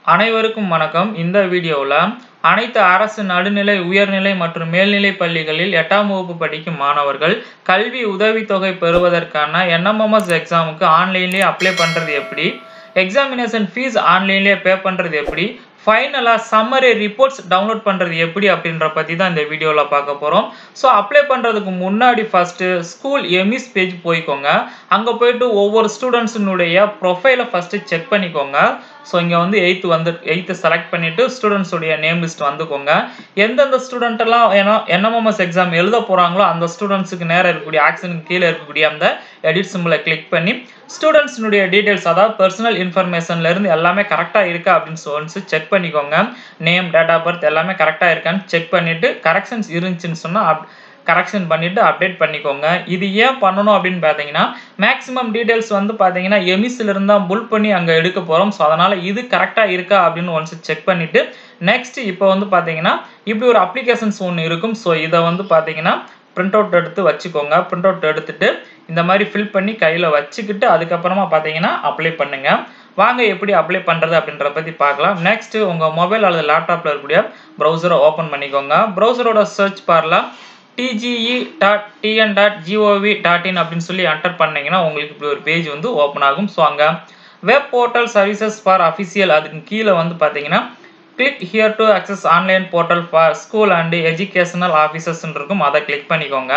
அனைவருக்கும் வணக்கம் இந்த வீடியோவில் அனைத்து அரசு நடுநிலை உயர்நிலை மற்றும் மேல்நிலை பள்ளிகளில் எட்டாம் வகுப்பு படிக்கும் மாணவர்கள் கல்வி உதவித்தொகை பெறுவதற்கான என்எம்எம்எஸ் எக்ஸாமுக்கு ஆன்லைன்லேயே அப்ளை பண்ணுறது எப்படி எக்ஸாமினேஷன் ஃபீஸ் ஆன்லைன்லேயே பே பண்ணுறது எப்படி ஃபைனலாக சம்மரி ரிப்போர்ட்ஸ் டவுன்லோட் பண்ணுறது எப்படி அப்படின்ற பற்றி தான் இந்த வீடியோவில் பார்க்க போகிறோம் ஸோ அப்ளை பண்ணுறதுக்கு முன்னாடி ஃபஸ்ட்டு ஸ்கூல் எமிஸ் பேஜ் போய்க்கோங்க அங்கே போயிட்டு ஒவ்வொரு ஸ்டூடெண்ட்ஸினுடைய ப்ரொஃபைலை ஃபஸ்ட்டு செக் பண்ணிக்கோங்க ஸோ இங்கே வந்து எயித்து வந்து எயித்து செலக்ட் பண்ணிவிட்டு ஸ்டூடெண்ட்ஸுடைய நேம் லிஸ்ட் வந்துக்கோங்க எந்தெந்த ஸ்டூடெண்ட்டெல்லாம் ஏன்னா என்எம்எம்எஸ் எக்ஸாம் எழுத போகிறாங்களோ அந்த ஸ்டூடெண்ட்ஸுக்கு நேரம் இருக்கக்கூடிய ஆக்ஷனுக்கு கீழே இருக்கக்கூடிய அந்த எடிட் சிம்பிளை கிளிக் பண்ணி ஸ்டூடெண்ட்ஸினுடைய டீட்டெயில்ஸ் அதாவது பர்சனல் இன்ஃபர்மேஷன்லேருந்து எல்லாமே கரெக்டாக இருக்கா அப்படின்னு சொல்லி செக் பண்ணிக்கோங்க நேம் டேட் ஆஃப் பர்த் எல்லாமே கரெக்டாக இருக்கான்னு செக் பண்ணிவிட்டு கரெக்ஷன்ஸ் இருந்துச்சுன்னு சொன்னால் அப் கரெக்ஷன் பண்ணிவிட்டு அப்டேட் பண்ணிக்கோங்க இது ஏன் பண்ணணும் அப்படின்னு பார்த்தீங்கன்னா மேக்ஸிமம் டீட்டெயில்ஸ் வந்து பார்த்தீங்கன்னா எமிஸில் இருந்தால் புல் பண்ணி அங்கே எடுக்க போகிறோம் ஸோ அதனால் இது கரெக்டாக இருக்கா அப்படின்னு ஒன்ஸ் செக் பண்ணிவிட்டு நெக்ஸ்ட் இப்போ வந்து பார்த்தீங்கன்னா இப்படி ஒரு அப்ளிகேஷன்ஸ் ஒன்று இருக்கும் ஸோ இதை வந்து பார்த்தீங்கன்னா பிரிண்ட் அவுட் எடுத்து வச்சுக்கோங்க பிரிண்ட் அவுட் எடுத்துட்டு இந்த மாதிரி ஃபில் பண்ணி கையில் வச்சுக்கிட்டு அதுக்கப்புறமா பார்த்தீங்கன்னா அப்ளை பண்ணுங்க வாங்க எப்படி அப்ளை பண்ணுறது அப்படின்றத பற்றி பார்க்கலாம் நெக்ஸ்ட் உங்கள் மொபைல் அல்லது லேப்டாப்பில் இருக்கக்கூடிய ப்ரௌசரை ஓப்பன் பண்ணிக்கோங்க ப்ரௌசரோட சர்ச் பாரில் DGE dot TN dot GOV dot in அப்படின்னு சொல்லி என்டர் பண்ணீங்கன்னா உங்களுக்கு இப்படி ஒரு பேஜ் வந்து ஓப்பன் ஆகும் ஸோ அங்கே web portal services for official அதுக்கு கீழே வந்து பார்த்தீங்கன்னா click here to access online portal for school and educational officers இருக்கும் அதை கிளிக் பண்ணிக்கோங்க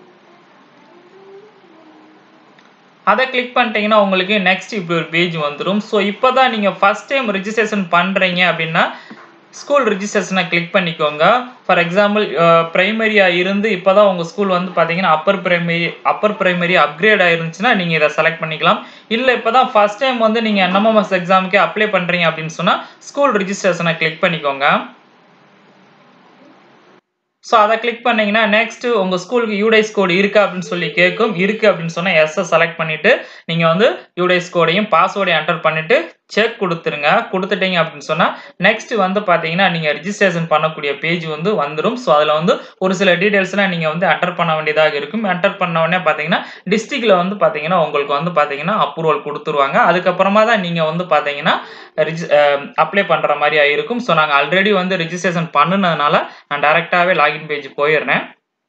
அதை கிளிக் பண்ணிட்டீங்கன்னா உங்களுக்கு நெக்ஸ்ட் இப்படி ஒரு பேஜ் வந்துடும் ஸோ இப்போ தான் நீங்கள் ஃபஸ்ட் டைம் ரிஜிஸ்ட்ரேஷன் பண்ணுறீங்க அப்படின்னா ஸ்கூல் ரிஜிஸ்ட்ரேஷனை கிளிக் பண்ணிக்கோங்க ஃபார் எக்ஸாம்பிள் ப்ரைமரியாக இருந்து இப்போ தான் உங்கள் ஸ்கூல் வந்து பார்த்தீங்கன்னா upper primary upper primary upgrade ஆயிருந்துச்சுன்னா நீங்கள் இதை செலக்ட் பண்ணிக்கலாம் இல்லை இப்போ தான் ஃபஸ்ட் டைம் வந்து நீங்கள் என்எம்எம்எஸ் எக்ஸாமுக்கே அப்ளை பண்ணுறீங்க அப்படின்னு சொன்னால் ஸ்கூல் ரிஜிஸ்ட்ரேஷனை கிளிக் பண்ணிக்கோங்க ஸோ அதை கிளிக் பண்ணீங்கன்னா நெக்ஸ்ட் உங்கள் ஸ்கூலுக்கு யூடைஸ் கோடு இருக்கா அப்படின்னு சொல்லி கேட்கும் இருக்கு அப்படின்னு சொன்னால் எஸ்ஸை செலக்ட் பண்ணிட்டு நீங்கள் வந்து யூடைஸ் கோடையும் பாஸ்வேர்டையும் என்டர் பண்ணிட்டு செக் கொடுத்துருங்க கொடுத்துட்டீங்க அப்படின்னு சொன்னால் நெக்ஸ்ட் வந்து பார்த்தீங்கன்னா நீங்கள் ரிஜிஸ்ட்ரேஷன் பண்ணக்கூடிய பேஜ் வந்து வந்துடும் ஸோ அதில் வந்து ஒரு சில டீட்டெயில்ஸ்லாம் நீங்கள் வந்து என்டர் பண்ண வேண்டியதாக இருக்கும் என்டர் பண்ண உடனே பார்த்தீங்கன்னா டிஸ்ட்ரிக்டில் வந்து பார்த்தீங்கன்னா உங்களுக்கு வந்து பார்த்தீங்கன்னா அப்ரூவல் கொடுத்துருவாங்க அதுக்கப்புறமா தான் நீங்கள் வந்து பார்த்தீங்கன்னா ரிஜி அப்ளை பண்ணுற மாதிரி இருக்கும் ஸோ நாங்கள் ஆல்ரெடி வந்து ரிஜிஸ்ட்ரேஷன் பண்ணுனதுனால நான் டேரெக்டாகவே லாகின் பேஜ் போயிடுறேன்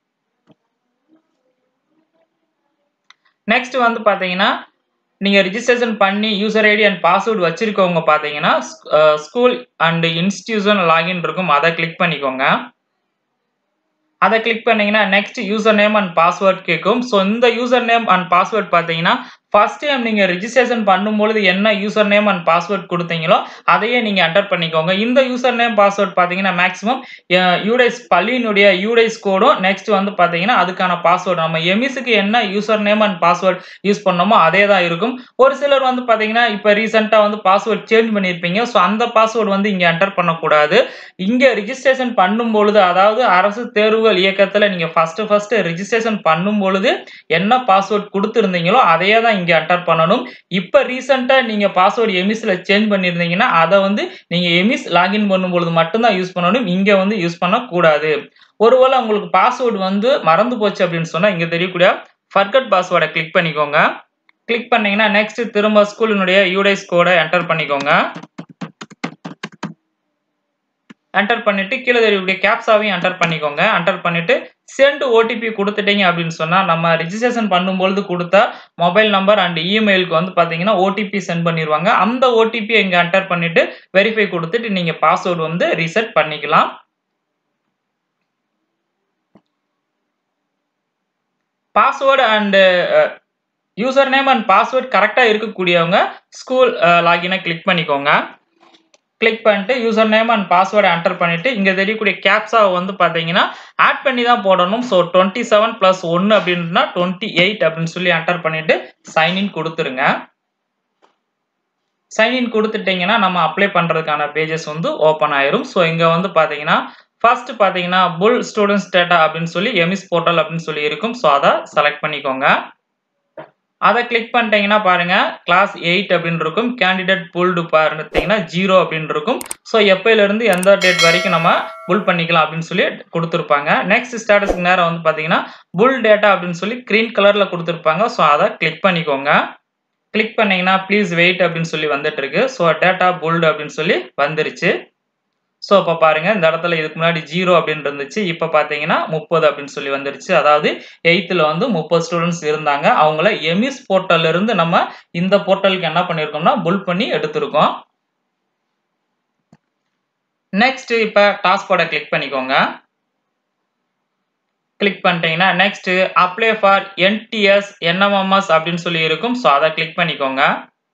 நெக்ஸ்ட் வந்து பார்த்தீங்கன்னா நீங்கள் ரிஜிஸ்ட்ரேஷன் பண்ணி யூசர் ஐடி அண்ட் பாஸ்வேர்டு வச்சுருக்கவங்க பார்த்தீங்கன்னா ஸ்கூல் அண்ட் இன்ஸ்டியூஷன் லாகின் இருக்கும் அதை கிளிக் பண்ணிக்கோங்க அதை கிளிக் பண்ணீங்கன்னா next user name and password கேட்கும் ஸோ இந்த யூசர் நேம் அண்ட் பாஸ்வேர்ட் பார்த்தீங்கன்னா ஃபர்ஸ்ட் டைம் நீங்கள் ரிஜிஸ்ட்ரேஷன் பண்ணும்பொழுது என்ன யூசர் நேம் அண்ட் பாஸ்வேர்ட் கொடுத்தீங்களோ அதையே நீங்கள் என்டர் பண்ணிக்கோங்க இந்த யூசர் நேம் பாஸ்வேர்ட் பார்த்தீங்கன்னா மேக்ஸிமம் யூடைஸ் பள்ளியினுடைய யூடைஸ் கோடும் நெக்ஸ்ட் வந்து பார்த்தீங்கன்னா அதுக்கான பாஸ்வேர்டு நம்ம எமிஸுக்கு என்ன user name and password use பண்ணோமோ அதே தான் இருக்கும் ஒரு சிலர் வந்து பார்த்தீங்கன்னா இப்போ ரீசெண்டாக வந்து பாஸ்வேர்ட் சேஞ்ச் பண்ணியிருப்பீங்க ஸோ அந்த பாஸ்வேர்டு வந்து இங்கே என்டர் பண்ணக்கூடாது இங்கே ரிஜிஸ்ட்ரேஷன் பண்ணும் பொழுது அதாவது அரசு தேர்வுகள் இயக்கத்தில் நீங்கள் ஃபஸ்ட்டு ஃபஸ்ட்டு ரிஜிஸ்ட்ரேஷன் பண்ணும் பொழுது என்ன பாஸ்வேர்ட் கொடுத்துருந்தீங்களோ அதையே தான் இங்கே என்டர் பண்ணணும் இப்போ ரீசெண்டாக நீங்கள் பாஸ்வேர்டு எமிஸில் சேஞ்ச் பண்ணியிருந்தீங்கன்னா அதை வந்து நீங்கள் எமிஸ் லாகின் பண்ணும்பொழுது மட்டும்தான் யூஸ் பண்ணணும் இங்கே வந்து யூஸ் பண்ணக்கூடாது ஒருவேளை உங்களுக்கு பாஸ்வேர்டு வந்து மறந்து போச்சு அப்படின்னு சொன்னால் இங்கே தெரியக்கூடிய ஃபர்கட் பாஸ்வேர்டை கிளிக் பண்ணிக்கோங்க கிளிக் பண்ணீங்கன்னா நெக்ஸ்ட் திரும்ப ஸ்கூலினுடைய யூடைஸ் கோடை என்டர் பண்ணிக்கோங்க என்டர் பண்ணிட்டு கீழே தெரியக்கூடிய கேப்ஸாவையும் என்டர் பண்ணிக்கோங்க என்டர் பண்ணிட்டு சென்ட் ஓடிபி கொடுத்துட்டீங்க அப்படின்னு சொன்னால் நம்ம ரிஜிஸ்ட்ரேஷன் பண்ணும்பொழுது கொடுத்த மொபைல் நம்பர் அண்ட் இமெயிலுக்கு வந்து பார்த்தீங்கன்னா ஓடிபி சென்ட் பண்ணிடுவாங்க அந்த ஓடிபி இங்கே என்டர் பண்ணிட்டு வெரிஃபை கொடுத்துட்டு நீங்கள் பாஸ்வேர்டு வந்து ரீசெட் பண்ணிக்கலாம் password and user name and password கரெக்டாக இருக்கக்கூடியவங்க ஸ்கூல் லாகினை கிளிக் பண்ணிக்கோங்க கிளிக் பண்ணிட்டு யூசர் நேம் அண்ட் பாஸ்வேர்டை என்டர் பண்ணிவிட்டு இங்கே தெரியக்கூடிய கேப்ஸாவை வந்து பார்த்தீங்கன்னா ஆட் பண்ணி தான் போடணும் ஸோ டுவெண்ட்டி செவன் ப்ளஸ் ஒன்று அப்படின்னா டுவெண்ட்டி எயிட் அப்படின்னு சொல்லி என்டர் பண்ணிவிட்டு சைன்இன் கொடுத்துருங்க சைன்இன் கொடுத்துட்டிங்கன்னா நம்ம அப்ளை பண்ணுறதுக்கான பேஜஸ் வந்து ஓப்பன் ஆயிரும் ஸோ இங்கே வந்து பார்த்தீங்கன்னா ஃபர்ஸ்ட் பார்த்தீங்கன்னா புல் ஸ்டூடெண்ட்ஸ் டேட்டா அப்படின்னு சொல்லி எமிஸ் போர்ட்டல் அப்படின்னு சொல்லி இருக்கும் ஸோ அதை செலக்ட் பண்ணிக்கோங்க அதை கிளிக் பண்ணிட்டீங்கன்னா பாருங்க கிளாஸ் எயிட் அப்படின்னு இருக்கும் கேண்டிடேட் புல்டு பார்த்தீங்கன்னா ஜீரோ அப்படின்னு இருக்கும் ஸோ எப்பயிலிருந்து எந்த டேட் வரைக்கும் நம்ம புல் பண்ணிக்கலாம் அப்படின்னு சொல்லி கொடுத்துருப்பாங்க நெக்ஸ்ட் ஸ்டேட்டஸ்க்கு நேரம் வந்து பார்த்தீங்கன்னா புல் டேட்டா அப்படின்னு சொல்லி க்ரீன் கலரில் கொடுத்துருப்பாங்க ஸோ அதை கிளிக் பண்ணிக்கோங்க கிளிக் பண்ணீங்கன்னா ப்ளீஸ் வெயிட் அப்படின்னு சொல்லி வந்துட்டு இருக்கு ஸோ டேட்டா புல்டு அப்படின்னு சொல்லி வந்துருச்சு ஸோ இப்போ பாருங்க இந்த இடத்துல இதுக்கு முன்னாடி ஜீரோ அப்படின்னு இருந்துச்சு இப்போ பார்த்தீங்கன்னா முப்பது அப்படின்னு சொல்லி வந்துருச்சு அதாவது எயித்தில் வந்து முப்பது ஸ்டூடெண்ட்ஸ் இருந்தாங்க அவங்கள எமிஸ் போர்ட்டல்ல இருந்து நம்ம இந்த போர்ட்டலுக்கு என்ன பண்ணியிருக்கோம்னா புல் பண்ணி எடுத்திருக்கோம் நெக்ஸ்ட் இப்போ டாஸ்போர்டை கிளிக் பண்ணிக்கோங்க கிளிக் பண்ணிட்டீங்கன்னா next apply for NTS NMMS அப்படின்னு சொல்லி இருக்கும் ஸோ அதை கிளிக் பண்ணிக்கோங்க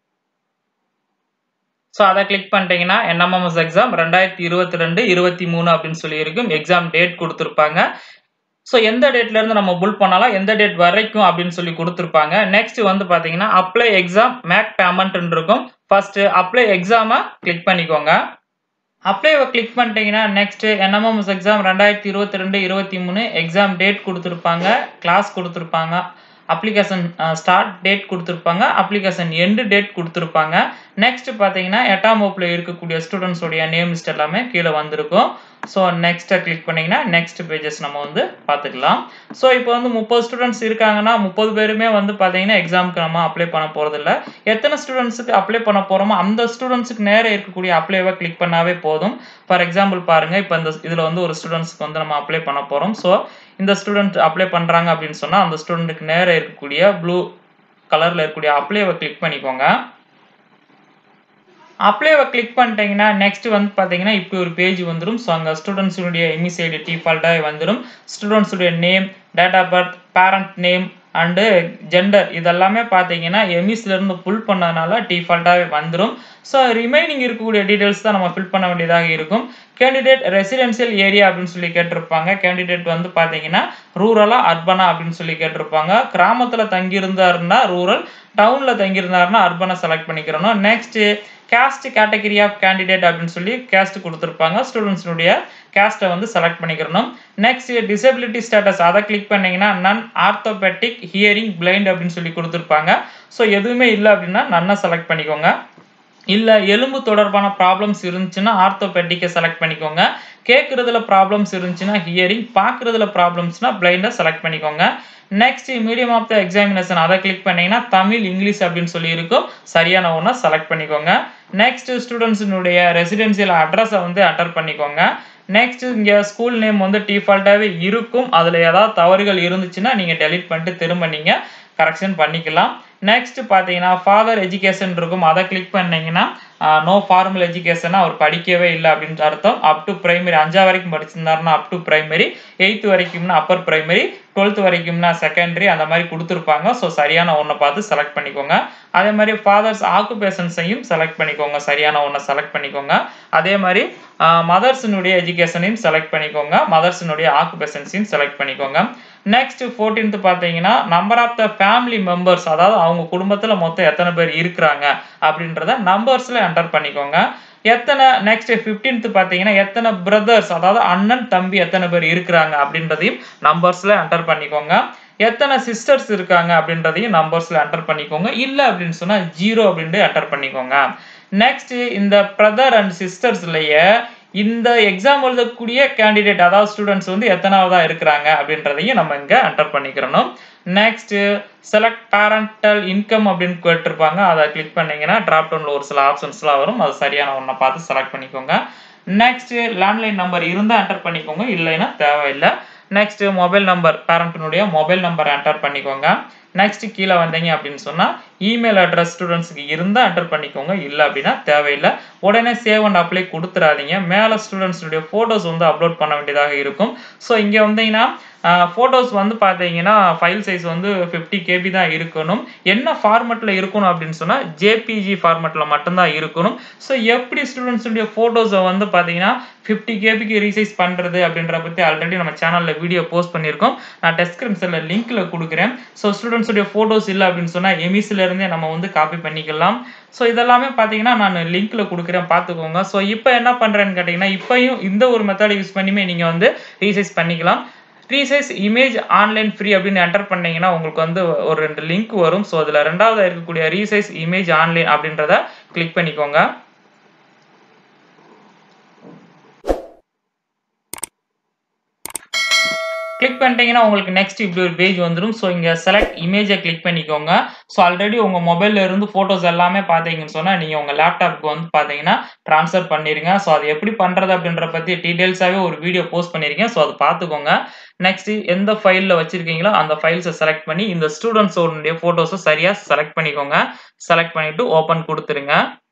ஸோ அதை கிளிக் பண்ணிட்டீங்கன்னா என்எம்எம்எஸ் எக்ஸாம் ரெண்டாயிரத்தி இருபத்தி ரெண்டு இருபத்தி மூணு அப்படின்னு சொல்லி இருக்கும் எக்ஸாம் டேட் கொடுத்துருப்பாங்க ஸோ எந்த டேட்ல இருந்து நம்ம புல் பண்ணாலும் எந்த டேட் வரைக்கும் அப்படின்னு சொல்லி கொடுத்துருப்பாங்க நெக்ஸ்ட் வந்து பார்த்தீங்கன்னா அப்ளை எக்ஸாம் மேக் பேமெண்ட் இருக்கும் ஃபர்ஸ்ட் அப்ளை எக்ஸாமை கிளிக் பண்ணிக்கோங்க அப்ளைவை கிளிக் பண்ணிட்டீங்கன்னா நெக்ஸ்ட் என்எம்எம்எஸ் எக்ஸாம் ரெண்டாயிரத்தி இருபத்தி ரெண்டு இருபத்தி மூணு எக்ஸாம் டேட் கொடுத்துருப்பாங்க கிளாஸ் கொடுத்துருப்பாங்க அப்ளிகேஷன் ஸ்டார்ட் டேட் கொடுத்துருப்பாங்க அப்ளிகேஷன் எண்டு டேட் கொடுத்துருப்பாங்க நெக்ஸ்ட் பார்த்தீங்கன்னா எட்டாம் வகுப்பில் இருக்கக்கூடிய ஸ்டூடெண்ட்ஸோடைய நேம் லிஸ்ட் எல்லாமே கீழே வந்திருக்கும் ஸோ நெக்ஸ்ட்டை கிளிக் பண்ணிங்கன்னா நெக்ஸ்ட் பேஜஸ் நம்ம வந்து பார்த்துக்கலாம் ஸோ இப்போ வந்து முப்பது ஸ்டூடெண்ட்ஸ் இருக்காங்கன்னா முப்பது பேருமே வந்து பார்த்தீங்கன்னா எக்ஸாமுக்கு நம்ம அப்ளை பண்ண போகிறதில்ல எத்தனை ஸ்டூடெண்ட்ஸுக்கு அப்ளை பண்ண போகிறோமோ அந்த ஸ்டூடெண்ட்ஸுக்கு நேரம் இருக்கக்கூடிய அப்ளைவை கிளிக் பண்ணாவே போதும் ஃபார் எக்ஸாம்பிள் பாருங்கள் இப்போ இந்த இதில் வந்து ஒரு ஸ்டூடெண்ட்ஸ்க்கு வந்து நம்ம அப்ளை பண்ண போகிறோம் ஸோ இந்த ஸ்டூடெண்ட் அப்ளை பண்ணுறாங்க அப்படின்னு சொன்னால் அந்த ஸ்டூடெண்ட்டுக்கு நேரம் இருக்கக்கூடிய ப்ளூ கலரில் இருக்கக்கூடிய அப்ளைவை கிளிக் பண்ணிக்கோங்க அப்ளைவை கிளிக் பண்ணிட்டீங்கன்னா நெக்ஸ்ட் வந்து பார்த்தீங்கன்னா இப்படி ஒரு பேஜ் வந்துடும் ஸோ அங்கே ஸ்டூடெண்ட்ஸுடைய எமிசைடு டிஃபால்ட்டாக வந்துடும் ஸ்டூடெண்ட்ஸுடைய name date of birth parent name and gender இதெல்லாமே பார்த்தீங்கன்னா எமிஸ்லேருந்து புல் பண்ணதுனால டிஃபால்ட்டாகவே வந்துடும் ஸோ ரிமைனிங் இருக்கக்கூடிய டீட்டெயில்ஸ் தான் நம்ம ஃபில் பண்ண வேண்டியதாக இருக்கும் கேண்டிடேட் ரெசிடென்சியல் ஏரியா அப்படின்னு சொல்லி கேட்டிருப்பாங்க கேண்டிடேட் வந்து பார்த்தீங்கன்னா ரூரலா அர்பனா அப்படின்னு சொல்லி கேட்டிருப்பாங்க கிராமத்தில் தங்கியிருந்தாருன்னா ரூரல் டவுனில் தங்கியிருந்தாருன்னா அர்பனை செலக்ட் பண்ணிக்கிறணும் next caste category of candidate அப்படின்னு சொல்லி கேஸ்ட் கொடுத்துருப்பாங்க ஸ்டூடெண்ட்ஸினுடைய கேஸ்ட்டை வந்து செலக்ட் பண்ணிக்கிறணும் நெக்ஸ்ட் டிசபிலிட்டி ஸ்டேட்டஸ் அதை கிளிக் பண்ணீங்கன்னா நன் ஆர்த்தோபெட்டிக் ஹியரிங் பிளைண்ட் அப்படின்னு சொல்லி கொடுத்துருப்பாங்க ஸோ எதுவுமே இல்லை அப்படின்னா நன்னை செலக்ட் பண்ணிக்கோங்க இல்லை எலும்பு தொடர்பான ப்ராப்ளம்ஸ் இருந்துச்சுன்னா ஆர்த்தோபெட்டிக்கை செலக்ட் பண்ணிக்கோங்க கேட்குறதுல ப்ராப்ளம்ஸ் இருந்துச்சுன்னா ஹியரிங் பார்க்குறதுல ப்ராப்ளம்ஸ்னா பிளைண்டை செலக்ட் பண்ணிக்கோங்க next medium of the examination அதை கிளிக் பண்ணீங்கன்னா தமிழ் இங்கிலீஷ் அப்படின்னு சொல்லி இருக்கும் சரியான ஒன்றை செலக்ட் பண்ணிக்கோங்க நெக்ஸ்ட் ஸ்டூடெண்ட்ஸினுடைய ரெசிடென்சியல் அட்ரஸை வந்து அட்டர் பண்ணிக்கோங்க நெக்ஸ்ட் இங்கே ஸ்கூல் நேம் வந்து டிஃபால்ட்டாகவே இருக்கும் அதில் ஏதாவது தவறுகள் இருந்துச்சுன்னா நீங்கள் டெலிட் பண்ணிட்டு திரும்ப நீங்கள் கரெக்ஷன் பண்ணிக்கலாம் நெக்ஸ்ட் பார்த்தீங்கன்னா ஃபாதர் எஜுகேஷன் இருக்கும் அதை கிளிக் பண்ணீங்கன்னா நோ ஃபார்மல் எஜுகேஷனாக அவர் படிக்கவே இல்லை அப்படின்ற அர்த்தம் அப் டு பிரைமரி அஞ்சா வரைக்கும் படிச்சிருந்தாருன்னா அப் டு பிரைமரி எயித்து வரைக்கும்னா அப்பர் பிரைமரி டுவெல்த் வரைக்கும்னா செகண்டரி அந்த மாதிரி கொடுத்துருப்பாங்க ஸோ சரியான ஒன்றை பார்த்து செலக்ட் பண்ணிக்கோங்க அதே மாதிரி ஃபாதர்ஸ் ஆக்குபேஷன்ஸையும் செலக்ட் பண்ணிக்கோங்க சரியான ஒன்றை செலக்ட் பண்ணிக்கோங்க அதே மாதிரி மதர்ஸினுடைய எஜுகேஷனையும் செலக்ட் பண்ணிக்கோங்க மதர்ஸினுடைய ஆக்குபேஷன்ஸையும் செலக்ட் பண்ணிக்கோங்க நெக்ஸ்ட் ஃபோர்டீன்த் பார்த்தீங்கன்னா number of the family members அதாவது அவங்க குடும்பத்தில் மொத்தம் எத்தனை பேர் இருக்கிறாங்க அப்படின்றத நம்பர்ஸில் என்டர் பண்ணிக்கோங்க எத்தனை நெக்ஸ்ட் ஃபிஃப்டீன்த் பார்த்தீங்கன்னா எத்தனை பிரதர்ஸ் அதாவது அண்ணன் தம்பி எத்தனை பேர் இருக்கிறாங்க அப்படின்றதையும் நம்பர்ஸில் என்டர் பண்ணிக்கோங்க எத்தனை சிஸ்டர்ஸ் இருக்காங்க அப்படின்றதையும் நம்பர்ஸில் என்டர் பண்ணிக்கோங்க இல்லை அப்படின்னு சொன்னால் ஜீரோ அப்படின்ட்டு என்டர் பண்ணிக்கோங்க நெக்ஸ்ட் இந்த பிரதர் அண்ட் சிஸ்டர்ஸ்லையே இந்த எக்ஸாம் எழுதக்கூடிய கேண்டிடேட் அதாவது ஸ்டூடெண்ட்ஸ் வந்து எத்தனாவதா இருக்கிறாங்க அப்படின்றதையும் நம்ம இங்கே என்டர் பண்ணிக்கிறணும் நெக்ஸ்ட் செலக்ட் பேரண்டல் இன்கம் அப்படின்னு கேட்டிருப்பாங்க அதை கிளிக் பண்ணீங்கன்னா ட்ராப் டவுனில் ஒரு சில ஆப்ஷன்ஸ்லாம் வரும் அது சரியான ஒன்றை பார்த்து செலக்ட் பண்ணிக்கோங்க நெக்ஸ்ட் லேண்ட்லைன் நம்பர் இருந்தால் என்டர் பண்ணிக்கோங்க இல்லைன்னா தேவையில்லை நெக்ஸ்ட் மொபைல் நம்பர் பேரண்ட்டினுடைய மொபைல் நம்பர் என்டர் பண்ணிக்கோங்க நெக்ஸ்ட் கீழே வந்தீங்க அப்படின்னு சொன்னால் இமெயில் அட்ரஸ் ஸ்டூடெண்ட்ஸுக்கு இருந்தால் என்டர் பண்ணிக்கோங்க இல்லை அப்படின்னா தேவையில்லை உடனே சேவ் அண்ட் அப்ளை கொடுத்துறாதீங்க மேலே ஸ்டூடெண்ட்ஸுடைய ஃபோட்டோஸ் வந்து அப்லோட் பண்ண வேண்டியதாக இருக்கும் ஸோ இங்கே வந்தீங்கன்னா ஃபோட்டோஸ் வந்து பார்த்தீங்கன்னா ஃபைல் சைஸ் வந்து ஃபிஃப்டி கேபி தான் இருக்கணும் என்ன ஃபார்மெட்டில் இருக்கணும் அப்படின்னு சொன்னால் ஜேபிஜி ஃபார்மெட்டில் மட்டும்தான் இருக்கணும் ஸோ எப்படி ஸ்டூடெண்ட்ஸுடைய ஃபோட்டோஸை வந்து பார்த்தீங்கன்னா ஃபிஃப்டி கேபிக்கு ரீசைஸ் பண்ணுறது அப்படின்ற பற்றி ஆல்ரெடி நம்ம சேனலில் வீடியோ போஸ்ட் பண்ணியிருக்கோம் நான் டெஸ்கிரிப்ஷனில் லிங்க்கில் கொடுக்குறேன் ஸோ ஸ்டூடெண்ட்ஸுடைய ஃபோட்டோஸ் இல்லை அப்படின்னு சொன்னால் எமிஸ்லேருந்தே நம்ம வந்து காப்பி பண்ணிக்கலாம் ஸோ இதெல்லாமே பார்த்தீங்கன்னா நான் லிங்க்கில் கொடுக்குறேன் பார்த்துக்கோங்க ஸோ இப்போ என்ன பண்ணுறேன்னு கேட்டிங்கன்னா இப்போயும் இந்த ஒரு மெத்தடை யூஸ் பண்ணியுமே நீங்கள் வந்து ரீசைஸ் பண்ணிக்கலாம் ரீசைஸ் இமேஜ் ஆன்லைன் ஃப்ரீ அப்படின்னு என்டர் பண்ணீங்கன்னா உங்களுக்கு வந்து ஒரு ரெண்டு லிங்க் வரும் ஸோ அதில் ரெண்டாவது இருக்கக்கூடிய ரீசைஸ் இமேஜ் ஆன்லைன் அப்படின்றத கிளிக் பண்ணிக்கோங்க கிளிக் பண்ணிட்டீங்கன்னா உங்களுக்கு நெக்ஸ்ட் இப்படி ஒரு பேஜ் வந்துடும் ஸோ இங்கே செலக்ட் இமேஜை கிளிக் பண்ணிக்கோங்க ஸோ ஆல்ரெடி உங்கள் மொபைலில் இருந்து ஃபோட்டோஸ் எல்லாமே பார்த்தீங்கன்னு சொன்னால் நீங்கள் உங்கள் லேப்டாப்புக்கு வந்து பார்த்தீங்கன்னா ட்ரான்ஸ்ஃபர் பண்ணிடுங்க ஸோ அது எப்படி பண்ணுறது அப்படின்ற பற்றி டீட்டெயில்ஸாகவே ஒரு வீடியோ போஸ்ட் பண்ணியிருக்கேன் ஸோ அது பார்த்துக்கோங்க நெக்ஸ்ட் எந்த ஃபைலில் வச்சிருக்கீங்களோ அந்த ஃபைல்ஸை செலக்ட் பண்ணி இந்த ஸ்டூடெண்ட்ஸோடைய ஃபோட்டோஸை சரியாக செலக்ட் பண்ணிக்கோங்க செலக்ட் பண்ணிவிட்டு ஓப்பன் கொடுத்துருங்க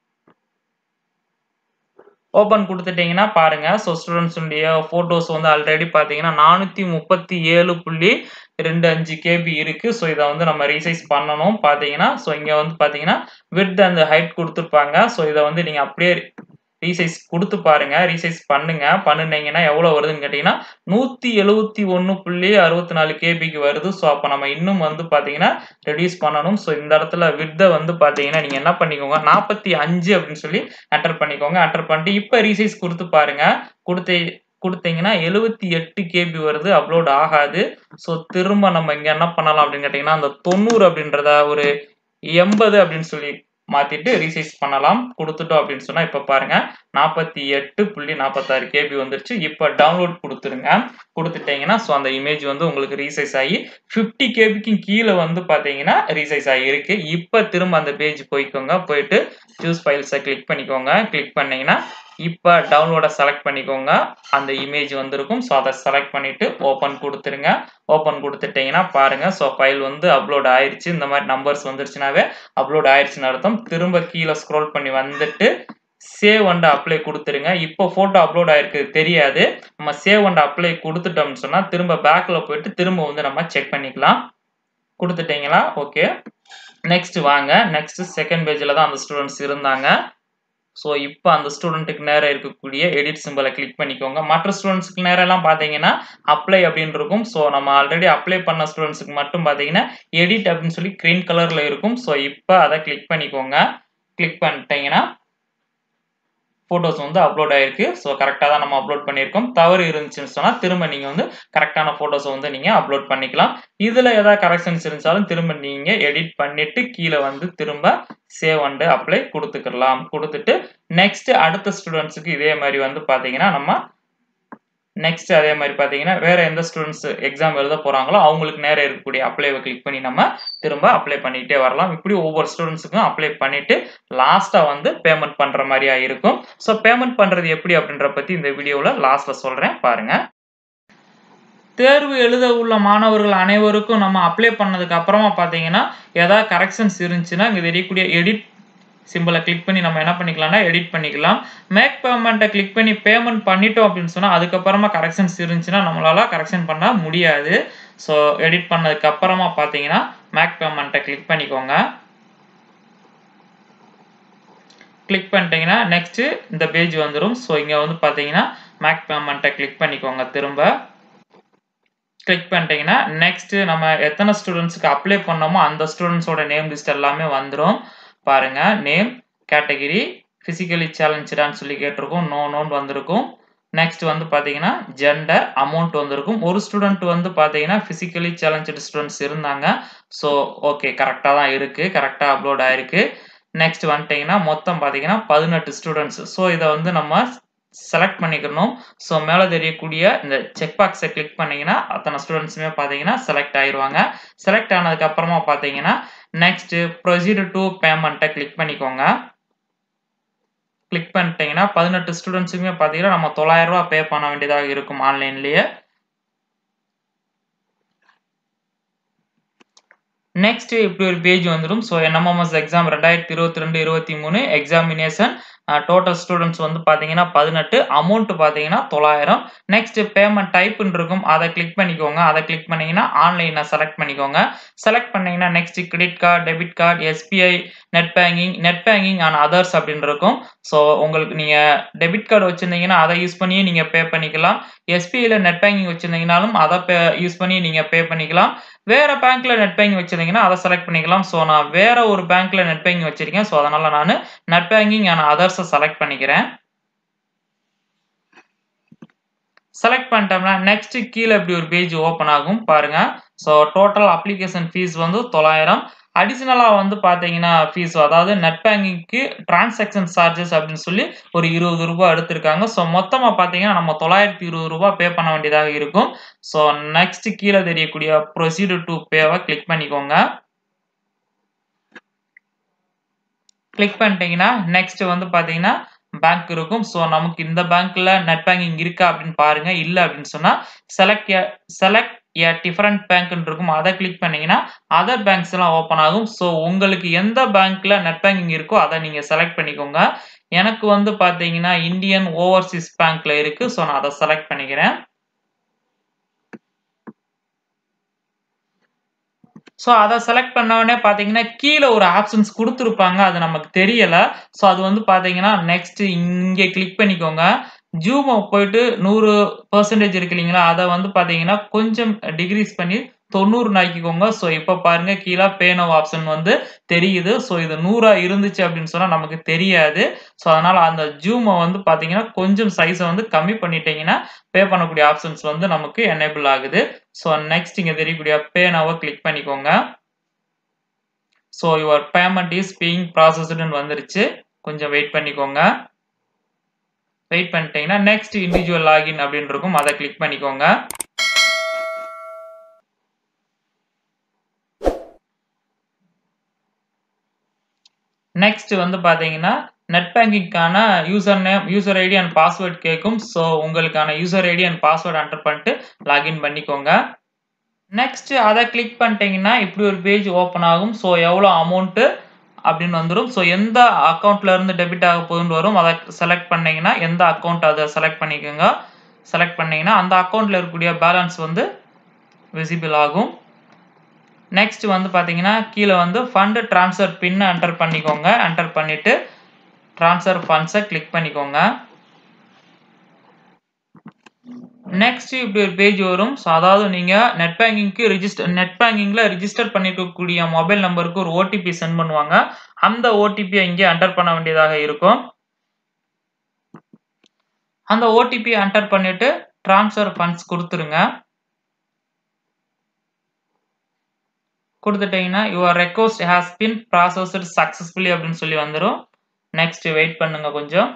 ஓப்பன் கொடுத்துட்டீங்கன்னா பாருங்க ஸோ ஸ்டூடெண்ட்ஸுடைய ஃபோட்டோஸ் வந்து ஆல்ரெடி பார்த்தீங்கன்னா நானூற்றி முப்பத்தி ஏழு புள்ளி ரெண்டு அஞ்சு கேபி இருக்கு ஸோ இதை வந்து நம்ம ரீசைஸ் பண்ணணும் பார்த்தீங்கன்னா ஸோ இங்கே வந்து பார்த்தீங்கன்னா வித் அந்த ஹைட் கொடுத்துருப்பாங்க ஸோ இதை வந்து நீங்கள் அப்படியே ரீசைஸ் கொடுத்து பாருங்க ரீசைஸ் பண்ணுங்க பண்ணுனீங்கன்னா எவ்வளோ வருதுன்னு கேட்டிங்கன்னா நூற்றி எழுபத்தி ஒன்று புள்ளி அறுபத்தி நாலு கேபிக்கு வருது ஸோ அப்போ நம்ம இன்னும் வந்து பார்த்தீங்கன்னா ரெடியூஸ் பண்ணணும் ஸோ இந்த இடத்துல வித்தை வந்து பார்த்தீங்கன்னா நீங்கள் என்ன பண்ணிக்கோங்க நாற்பத்தி அஞ்சு அப்படின்னு சொல்லி என்டர் பண்ணிக்கோங்க என்டர் பண்ணிட்டு இப்போ ரீசைஸ் கொடுத்து பாருங்க கொடுத்து கொடுத்தீங்கன்னா எழுபத்தி எட்டு கேபி வருது அப்லோட் ஆகாது ஸோ திரும்ப நம்ம இங்கே என்ன பண்ணலாம் அப்படின்னு கேட்டிங்கன்னா அந்த தொண்ணூறு அப்படின்றத ஒரு எண்பது அப்படின்னு சொல்லி மாத்திட்டு ரீசைஸ் பண்ணலாம் கொடுத்துட்டோம் அப்படின்னு சொன்னா இப்ப பாருங்க நாற்பத்தி எட்டு புள்ளி நாற்பத்தாறு கேபி வந்துருச்சு இப்ப டவுன்லோட் கொடுத்துருங்க கொடுத்துட்டீங்கன்னா ஸோ அந்த இமேஜ் வந்து உங்களுக்கு ரீசைஸ் ஆகி ஃபிஃப்டி கேபிக்கு கீழே வந்து பாத்தீங்கன்னா ரீசைஸ் ஆகியிருக்கு இப்ப திரும்ப அந்த பேஜ் போய்க்கோங்க போயிட்டு சூஸ் ஃபைல்ஸை கிளிக் பண்ணிக்கோங்க கிளிக் பண்ணீங்கன்னா இப்போ டவுன்லோட செலக்ட் பண்ணிக்கோங்க அந்த இமேஜ் வந்திருக்கும் ஸோ அதை செலக்ட் பண்ணிட்டு ஓப்பன் கொடுத்துருங்க ஓப்பன் கொடுத்துட்டீங்கன்னா பாருங்க ஸோ ஃபைல் வந்து அப்லோட் ஆயிடுச்சு இந்த மாதிரி நம்பர்ஸ் வந்துருச்சுனாவே அப்லோட் ஆயிடுச்சுன்னு அர்த்தம் திரும்ப கீழே ஸ்க்ரோல் பண்ணி வந்துட்டு சேவ் அண்ட் அப்ளை கொடுத்துருங்க இப்போ ஃபோட்டோ அப்லோட் ஆயிருக்கு தெரியாது நம்ம சேவ் அண்ட் அப்ளை கொடுத்துட்டோம்னு சொன்னால் திரும்ப பேக்கில் போயிட்டு திரும்ப வந்து நம்ம செக் பண்ணிக்கலாம் கொடுத்துட்டீங்களா ஓகே நெக்ஸ்ட் வாங்க நெக்ஸ்ட் செகண்ட் பேஜில் தான் அந்த ஸ்டூடெண்ட்ஸ் இருந்தாங்க ஸோ இப்போ அந்த ஸ்டூடெண்ட்டுக்கு நேரம் இருக்கக்கூடிய எடிட் சிம்பிளை கிளிக் பண்ணிக்கோங்க மற்ற ஸ்டூடெண்ட்ஸ்க்கு நேரம் எல்லாம் பார்த்தீங்கன்னா அப்ளை அப்படின்னு இருக்கும் ஸோ நம்ம ஆல்ரெடி அப்ளை பண்ண ஸ்டூடெண்ட்ஸுக்கு மட்டும் பார்த்தீங்கன்னா எடிட் அப்படின்னு சொல்லி க்ரீன் கலரில் இருக்கும் ஸோ இப்போ அதை கிளிக் பண்ணிக்கோங்க கிளிக் பண்ணிட்டீங்கன்னா ஃபோட்டோஸ் வந்து அப்லோட் ஆயிருக்கு ஸோ கரெக்டாக தான் நம்ம அப்லோட் பண்ணியிருக்கோம் தவறு இருந்துச்சுன்னு சொன்னால் திரும்ப நீங்கள் வந்து கரெக்டான ஃபோட்டோஸை வந்து நீங்கள் அப்லோட் பண்ணிக்கலாம் இதில் ஏதாவது கரெக்ஷன்ஸ் இருந்தாலும் திரும்ப நீங்கள் எடிட் பண்ணிட்டு கீழே வந்து திரும்ப சேவ் அண்டு அப்ளை கொடுத்துக்கலாம் கொடுத்துட்டு நெக்ஸ்ட் அடுத்த ஸ்டூடெண்ட்ஸுக்கு இதே மாதிரி வந்து பார்த்தீங்கன்னா நம்ம நெக்ஸ்ட் அதே மாதிரி பார்த்தீங்கன்னா வேற எந்த ஸ்டூடெண்ட்ஸ் எக்ஸாம் எழுத போறாங்களோ அவங்களுக்கு நேரம் இருக்கக்கூடிய அப்ளைவை கிளிக் பண்ணி நம்ம திரும்ப அப்ளை பண்ணிட்டே வரலாம் இப்படி ஒவ்வொரு ஸ்டூடெண்ட்ஸுக்கும் அப்ளை பண்ணிட்டு லாஸ்டா வந்து பேமெண்ட் பண்ற மாதிரியா இருக்கும் ஸோ பேமெண்ட் பண்றது எப்படி அப்படின்ற பத்தி இந்த வீடியோவில் லாஸ்ட்ல சொல்றேன் பாருங்க தேர்வு எழுத உள்ள மாணவர்கள் அனைவருக்கும் நம்ம அப்ளை பண்ணதுக்கு அப்புறமா பார்த்தீங்கன்னா ஏதாவது கரெக்ஷன்ஸ் இருந்துச்சுன்னா இங்கே தெரியக்கூடிய எடிட் சிம்பிளை கிளிக் பண்ணி நம்ம என்ன பண்ணிக்கலாம்னா எடிட் பண்ணிக்கலாம் மேக் பேமெண்ட்டை கிளிக் பண்ணி பேமெண்ட் பண்ணிட்டோம் அப்படின்னு சொன்னால் அதுக்கப்புறமா கரெக்ஷன்ஸ் இருந்துச்சுன்னா நம்மளால கரெக்ஷன் பண்ண முடியாது ஸோ எடிட் பண்ணதுக்கு அப்புறமா பார்த்தீங்கன்னா மேக் பேமெண்ட்டை கிளிக் பண்ணிக்கோங்க கிளிக் பண்ணிட்டீங்கன்னா நெக்ஸ்ட் இந்த பேஜ் வந்துடும் ஸோ இங்கே வந்து பார்த்தீங்கன்னா மேக் பேமெண்ட்டை கிளிக் பண்ணிக்கோங்க திரும்ப கிளிக் பண்ணிட்டீங்கன்னா நெக்ஸ்ட் நம்ம எத்தனை ஸ்டூடெண்ட்ஸுக்கு அப்ளை பண்ணோமோ அந்த ஸ்டூடெண்ட்ஸோட நேம் லிஸ்ட் எல்லாமே வந்துடும் பாருங்க நேம் கேட்டகிரி ஃபிசிக்கலி சேலஞ்சடான்னு சொல்லி கேட்டிருக்கோம் நோ நோன்னு வந்திருக்கும் நெக்ஸ்ட் வந்து பார்த்தீங்கன்னா ஜெண்டர் அமௌண்ட் வந்திருக்கும் ஒரு ஸ்டூடெண்ட் வந்து பார்த்தீங்கன்னா ஃபிசிக்கலி சேலஞ்சட் ஸ்டூடெண்ட்ஸ் இருந்தாங்க ஸோ ஓகே கரெக்டாக தான் இருக்குது கரெக்டாக அப்லோட் ஆயிருக்கு நெக்ஸ்ட் வந்துட்டிங்கன்னா மொத்தம் பார்த்தீங்கன்னா பதினெட்டு ஸ்டூடெண்ட்ஸ் ஸோ இதை வந்து நம்ம செலக்ட் பண்ணிக்கணும் ஸோ மேலே தெரியக்கூடிய இந்த செக் பாக்ஸை கிளிக் பண்ணிங்கன்னா அத்தனை ஸ்டூடெண்ட்ஸுமே பார்த்தீங்கன்னா செலக்ட் ஆயிடுவாங்க செலக்ட் ஆனதுக்கு அப்புறமா பார்த்தீங்கன்னா நெக்ஸ்ட் ப்ரொசீடு டு பேமெண்ட்டை கிளிக் பண்ணிக்கோங்க கிளிக் பண்ணிட்டீங்கன்னா பதினெட்டு ஸ்டூடெண்ட்ஸுக்குமே பார்த்தீங்கன்னா நம்ம தொள்ளாயிரம் ரூபா பே பண்ண வேண்டியதாக இருக்கும் ஆன்லைன்லேயே நெக்ஸ்ட் இப்படி ஒரு பேஜ் வந்துடும் ஸோ என்எம்எம்எஸ் எக்ஸாம் ரெண்டாயிரத்தி இருபத்தி ரெண்டு இருபத்தி மூணு எக்ஸாமினேஷன் டோட்டல் ஸ்டூடெண்ட்ஸ் வந்து பார்த்தீங்கன்னா பதினெட்டு அமௌண்ட் பார்த்தீங்கன்னா தொள்ளாயிரம் நெக்ஸ்ட் பேமெண்ட் டைப்னு இருக்கும் அதை கிளிக் பண்ணிக்கோங்க அதை கிளிக் பண்ணீங்கன்னா ஆன்லைனை செலக்ட் பண்ணிக்கோங்க செலக்ட் பண்ணீங்கன்னா next credit card debit card SBI net banking net banking and others அப்படின்னு இருக்கும் ஸோ உங்களுக்கு நீங்கள் டெபிட் கார்டு வச்சுருந்தீங்கன்னா அதை யூஸ் பண்ணி நீங்கள் பே பண்ணிக்கலாம் எஸ்பிஐயில் நெட் பேங்கிங் வச்சுருந்தீங்கனாலும் அதை பே யூஸ் பண்ணி நீங்கள் பே பண்ணிக்கலாம் வேற பேங்க்ல நெட் பேங்கிங் வச்சிருந்தீங்கன்னா அதை செலக்ட் பண்ணிக்கலாம் ஸோ நான் வேற ஒரு பேங்க்ல நெட் பேங்கிங் வச்சிருக்கேன் ஸோ அதனால நான் நெட் பேங்கிங் அண்ட் அதர்ஸை செலக்ட் பண்ணிக்கிறேன் செலக்ட் பண்ணிட்டோம்னா நெக்ஸ்ட் கீழே இப்படி ஒரு பேஜ் ஓப்பன் ஆகும் பாருங்க ஸோ டோட்டல் அப்ளிகேஷன் ஃபீஸ் வந்து தொள்ளாயிரம் அடிஷனலா வந்து பார்த்தீங்கன்னா, ஃபீஸ் அதாவது நெட் பேங்கிங்க்கு டிரான்சாக்ஷன் சார்ஜஸ் அப்படின்னு சொல்லி ஒரு ரூ. 20 எடுத்திருக்காங்க. ஸோ மொத்தமா பார்த்தீங்கன்னா, நம்ம ரூ. 920 பே பண்ண வேண்டியதாக இருக்கும். ஸோ நெக்ஸ்ட் கீழ தெரியக்கூடிய ப்ரொசீட் டூ பேவ கிளிக் பண்ணிக்கோங்க. கிளிக் பண்ணிட்டீங்கன்னா, நெக்ஸ்ட் வந்து பார்த்தீங்கன்னா, பேங்க் இருக்கும். ஸோ நமக்கு இந்த பேங்க்ல நெட் பேங்கிங் இருக்கா அப்படின்னு பாருங்க. இல்ல அப்படின்னு சொன்னா, select a select a different பேங்க்ன்னு இருக்கும். அத கிளிக் பண்ணீங்கன்னா, அதர் பேங்க்ஸ் எல்லாம் ஓப்பன் ஆகும். ஸோ உங்களுக்கு எந்த பேங்க்ல நெட் பேங்கிங் இருக்கோ அத நீங்க செலக்ட் பண்ணிக்கோங்க. எனக்கு வந்து பார்த்தீங்கன்னா, இந்தியன் ஓவர்சீஸ் பேங்க்ல இருக்கு. ஸோ நான் அத செலக்ட் பண்ணிக்கிறேன். ஸோ அத செலக்ட் பண்ண உடனே பார்த்தீங்கன்னா, கீழ ஒரு ஆப்ஷன்ஸ் குடுத்திருப்பாங்க. அது நமக்கு தெரியல. ஸோ அது வந்து பார்த்தீங்கன்னா, நெக்ஸ்ட் இங்க கிளிக் பண்ணிக்கோங்க. ஜூம போயிட்டு 100% இருக்கு இல்லீங்களா? அத வந்து பார்த்தீங்கன்னா, கொஞ்சம் டிக்ரீஸ் பண்ணி 90ன்னு ஆக்கிக்கோங்க. ஸோ இப்ப பாருங்க கீழ பே நவ் ஆப்ஷன் வந்து தெரியுது. ஸோ இது 100ஆ இருந்துச்சு அப்படின்னு சொன்னா நமக்கு தெரியாது. ஸோ அதனால அந்த ஜூம வந்து பார்த்தீங்கன்னா, கொஞ்சம் சைஸ வந்து கம்மி பண்ணிட்டீங்கன்னா, பே பண்ணக்கூடிய ஆப்ஷன்ஸ் வந்து நமக்கு எனேபிள் ஆகுது. ஸோ நெக்ஸ்ட் இங்க தெரியக்கூடிய பே நவ்வ கிளிக் பண்ணிக்கோங்க. So your payment is being ப்ராசஸ்டுன்னு வந்துருச்சு. கொஞ்சம் வெயிட் பண்ணிக்கோங்க. வெயிட் பண்ணிட்டீங்கன்னா, நெக்ஸ்ட் இண்டிவிஜுவல் லாகின் அப்படின்னு இருக்கும். அத கிளிக் பண்ணிக்கோங்க. நெக்ஸ்ட் வந்து பார்த்தீங்கன்னா, நெட் பேங்கிங்க்கான user name, user ID and password கேட்கும். ஸோ உங்களுக்கான user ID and password enter பண்ணிட்டு லாகின் பண்ணிக்கோங்க. நெக்ஸ்ட் அத கிளிக் பண்ணிட்டீங்கன்னா, இப்படி ஒரு பேஜ் ஓப்பன் ஆகும். ஸோ எவ்வளோ அமௌண்ட் அப்படின்னு வந்துரும். ஸோ எந்த அக்கவுண்ட்ல இருந்து டெபிட் ஆக போகுதுன்னு வரும். அத செலக்ட் பண்ணீங்கன்னா, எந்த அக்கவுண்ட் அத செலக்ட் பண்ணிக்கோங்க. செலக்ட் பண்ணீங்கன்னா, அந்த அக்கவுண்ட்ல இருக்கக்கூடிய பேலன்ஸ் வந்து விசிபிள் ஆகும். நெக்ஸ்ட் வந்து பார்த்தீங்கன்னா, கீழ வந்து ஃபண்ட் டிரான்ஸ்ஃபர் பின் என்டர் பண்ணிக்கோங்க. என்டர் பண்ணிட்டு டிரான்ஸ்ஃபர் ஃபண்ட்ஸ கிளிக் பண்ணிக்கோங்க. நெக்ஸ்ட் இப்படி ஒரு பேஜ் வரும். ஸோ அதாவது நீங்க நெட் பேங்கிங்க்கு ரிஜிஸ்டர் நெட் பேங்கிங்ல ரிஜிஸ்டர் பண்ணியிருக்கக்கூடிய மொபைல் நம்பருக்கு ஒரு ஓடிபி சென்ட் பண்ணுவாங்க. அந்த ஓடிபிய இங்க என்டர் பண்ண வேண்டியதாக இருக்கும். அந்த ஓடிபிய என்டர் பண்ணிட்டு டிரான்ஸ்ஃபர் ஃபண்ட்ஸ் குடுத்துருங்க. குடுத்துட்டீங்கன்னா, your request has been processed successfully அப்படின்னு சொல்லி வந்துரும். நெக்ஸ்ட் வெயிட் பண்ணுங்க கொஞ்சம்.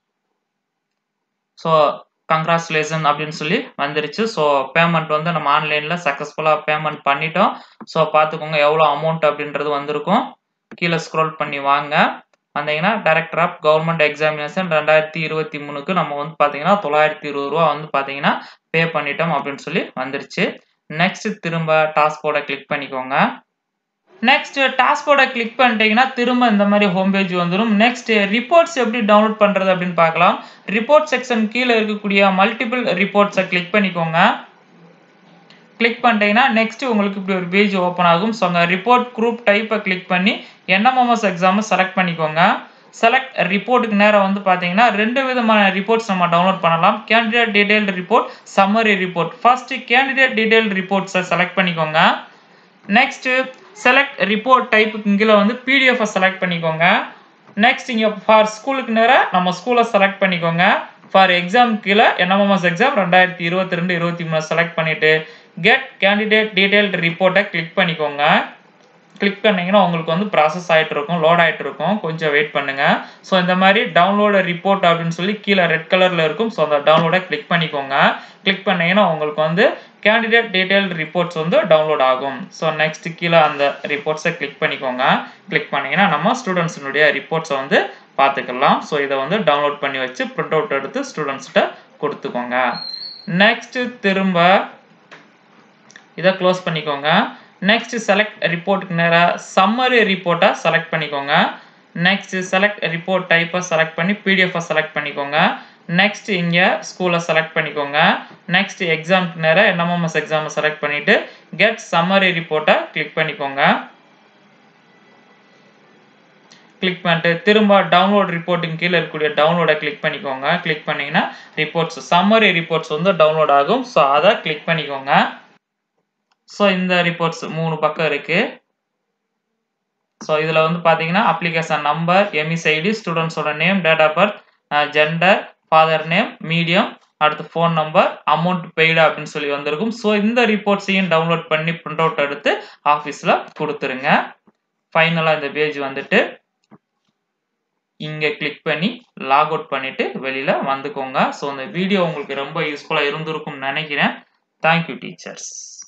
ஸோ கங்ராச்சுலேஷன் அப்படின்னு சொல்லி வந்துருச்சு. ஸோ பேமெண்ட் வந்து நம்ம ஆன்லைன்ல சக்சஸ்ஃபுல்லா பேமெண்ட் பண்ணிட்டோம். ஸோ பார்த்துக்கோங்க எவ்வளோ அமௌண்ட் அப்படின்றது வந்திருக்கும். கீழ ஸ்க்ரோல் பண்ணி வாங்க. வந்தீங்கன்னா, டைரக்டர் ஆஃப் கவர்ன்மென்ட் எக்ஸாமினேஷன் 2023க்கு நம்ம வந்து பார்த்தீங்கன்னா, ரூ. 920 வந்து பார்த்தீங்கன்னா, பே பண்ணிட்டோம் அப்படின்னு சொல்லி வந்துருச்சு. நெக்ஸ்ட் திரும்ப டாஸ்க்போர்ட கிளிக் பண்ணிக்கோங்க. நெக்ஸ்ட் டாஸ்க்போர்ட கிளிக் பண்ணிட்டீங்கன்னா, திரும்ப இந்த மாரி ஹோம் பேஜ் வந்துரும். நெக்ஸ்ட் ரிப்போர்ட்ஸ் எப்படி டவுன்லோட் பண்றது அப்படின்னு பார்க்கலாம். ரிப்போர்ட் செக்ஷன் கீழ இருக்கக்கூடிய மல்டிபிள் ரிப்போர்ட்ஸ கிளிக் பண்ணிக்கோங்க. கிளிக் பண்ணிட்டீங்கன்னா, நெக்ஸ்ட் உங்களுக்கு இப்படி ஒரு பேஜ் ஓப்பன் ஆகும். ஸோ அங்க ரிப்போர்ட் குரூப் டைப்ப கிளிக் பண்ணி என்எம்எம்எஸ் எக்ஸாம செலக்ட் பண்ணிக்கோங்க. செலக்ட் ரிப்போர்ட்க்கு நேரா வந்து பார்த்தீங்கன்னா, 2 விதமான ரிப்போர்ட்ஸ் நம்ம டவுன்லோட் பண்ணலாம். Candidate detailed report, summary report. First candidate டீடெயில்ட் ரிப்போர்ட்ஸ செலக்ட் பண்ணிக்கோங்க. நெக்ஸ்ட் செலக்ட் ரிப்போர்ட் டைப்க்கு கீழ வந்து பிடிஎஃப் செலக்ட் பண்ணிக்கோங்க. நெக்ஸ்ட் இங்க ஃபார் ஸ்கூலுக்கு நேரா நம்ம ஸ்கூல செலக்ட் பண்ணிக்கோங்க. ஃபார் எக்ஸாம் கீழ என்எம்எம்எஸ் எக்ஸாம் 2022, 23 செலக்ட் பண்ணிட்டு கெட் கேண்டிடேட் டீடெயில்ட் ரிப்போர்ட்ட கிளிக் பண்ணிக்கோங்க. கிளிக் பண்ணீங்கன்னா, உங்களுக்கு வந்து ப்ராசஸ் ஆயிட்டு இருக்கும். லோட் ஆயிட்டு இருக்கும். கொஞ்சம் வெயிட் பண்ணுங்க. ஸோ இந்த மாரி டவுன்லோட் ரிப்போர்ட் அப்படின்னு சொல்லி கீழ ரெட் கலர்ல இருக்கும். ஸோ அந்த டவுன்லோட கிளிக் பண்ணிக்கோங்க. கிளிக் பண்ணீங்கன்னா, உங்களுக்கு வந்து கேண்டிடேட் டீடெயில்ட் ரிப்போர்ட்ஸ் வந்து டவுன்லோட் ஆகும். ஸோ நெக்ஸ்ட் கீழ அந்த ரிப்போர்ட்ஸ கிளிக் பண்ணிக்கோங்க. கிளிக் பண்ணீங்கன்னா, நம்ம ஸ்டூடண்ட்ஸ்னுடைய ரிப்போர்ட்ஸ வந்து பார்த்துக்கலாம். ஸோ இத வந்து டவுன்லோட் பண்ணி வச்சு பிரிண்ட் அவுட் எடுத்து ஸ்டூடண்ட்ஸ்ட்ட குடுத்துக்கோங்க. நெக்ஸ்ட் திரும்ப இத க்ளோஸ் பண்ணிக்கோங்க. நெக்ஸ்ட் செலக்ட் ரிப்போர்ட்க்கு நேரா சம்மரி ரிப்போர்ட்ட செலக்ட் பண்ணிக்கோங்க. நெக்ஸ்ட் செலக்ட் ரிப்போர்ட் டைப்ப செலக்ட் பண்ணி பிடிஎஃப் செலக்ட் பண்ணிக்கோங்க. நெக்ஸ்ட் இங்க ஸ்கூல செலக்ட் பண்ணிக்கோங்க. நெக்ஸ்ட் எக்ஸாம்க்கு நேரா என்எம்எம்எஸ் எக்ஸாம செலக்ட் பண்ணிட்டு கெட் சம்மரி ரிப்போர்ட்ட கிளிக் பண்ணிக்கோங்க. கிளிக் பண்ணிட்டு திரும்ப டவுன்லோட் ரிப்போர்ட்க்கு கீழ இருக்கக்கூடிய டவுன்லோட கிளிக் பண்ணிக்கோங்க. கிளிக் பண்ணீங்கன்னா, ரிப்போர்ட்ஸ் சம்மரி ரிப்போர்ட்ஸ் வந்து டவுன்லோட் ஆகும். ஸோ அத கிளிக் பண்ணிக்கோங்க. ஸோ இந்த ரிப்போர்ட்ஸ் 3 பக்கம் இருக்கு. ஸோ இதுல வந்து பார்த்தீங்கன்னா, application number, EMIS ID, ஸ்டூடண்ட்ஸோட name, date of birth, uh gender, father name, medium, அடுத்து ஃபோன் நம்பர், அமௌண்ட் பெய்டு அப்படின்னு சொல்லி வந்திருக்கும். ஸோ இந்த ரிப்போர்ட்ஸையும் டவுன்லோட் பண்ணி பிரிண்ட் அவுட் எடுத்து ஆஃபீஸ்ல குடுத்துருங்க. ஃபைனலாக இந்த பேஜ் வந்துட்டு இங்கே கிளிக் பண்ணி லாக் அவுட் பண்ணிட்டு வெளியில் வந்துக்கோங்க ஸோ இந்த வீடியோ உங்களுக்கு ரொம்ப யூஸ்ஃபுல்லாக இருந்திருக்கும்னு நினைக்கிறேன் தேங்க்யூ டீச்சர்ஸ்